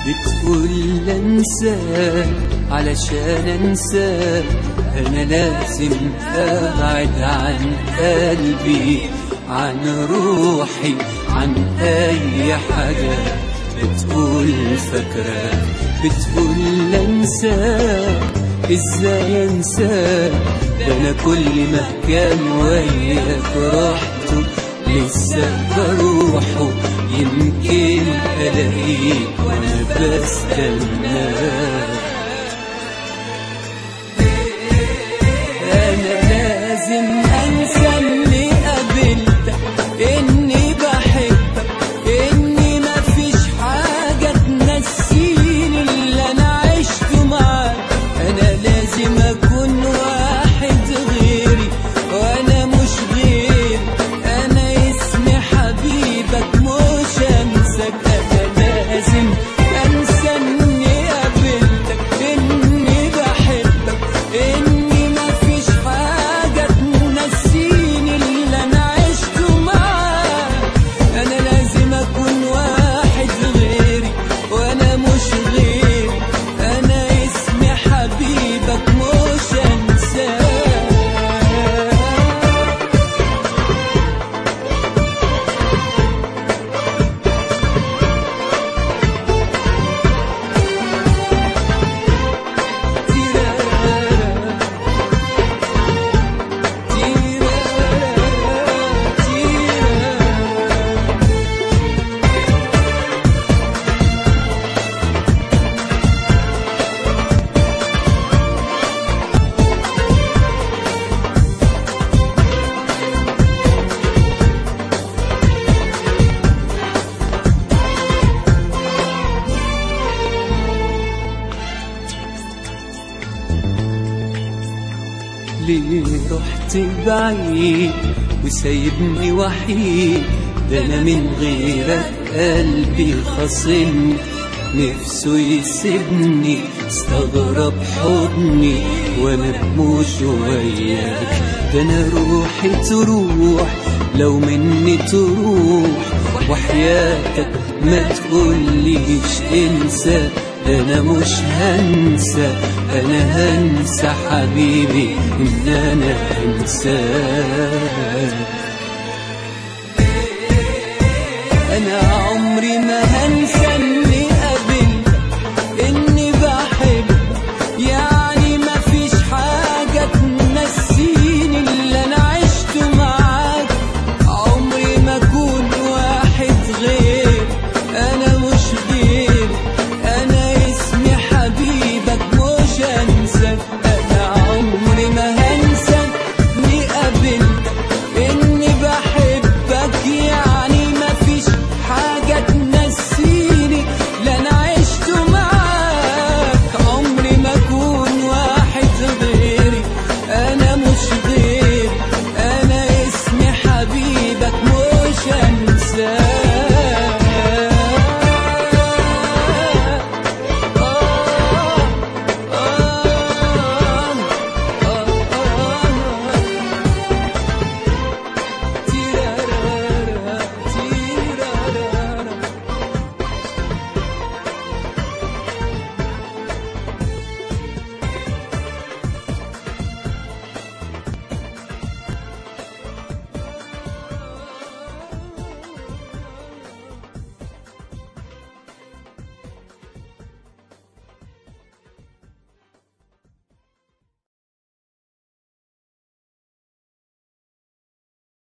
بتقول انساك علشان انساك انا لازم ابعد عن قلبي عن روحي عن اي حاجة بتقول فاكراك بتقول انساك ازاي انساك ده انا كل ما كان وياك رحت لسه بروحه يمكن الاقيك وانا بستناك انا لازم انسى اني قابلتك اني بحبك اني مفيش حاجة تنسيني اللي انا عشته معاك انا لازم اكون واحد غيري وانا مش غيري انا اسمي حبيبك مش انساك انا لازم انسى اني قابلتك اني بحبك اني مفيش حاجة تنسيني اللي انا عشته معاك انا لازم اكون واحد غيري وانا مش غيري انا اسمي حبيبك مش انساك ليه رحت بعيد وسايبني وحيد ده انا من غيرك قلبي خاصمني نفسه يسيبني استغرب حضني وانا بموت وياك ده انا روحي تروح لو مني تروح وحياتك ما تقوليش انسى ده انا مش هنسى انا هنسى حبيبي ان انا انساك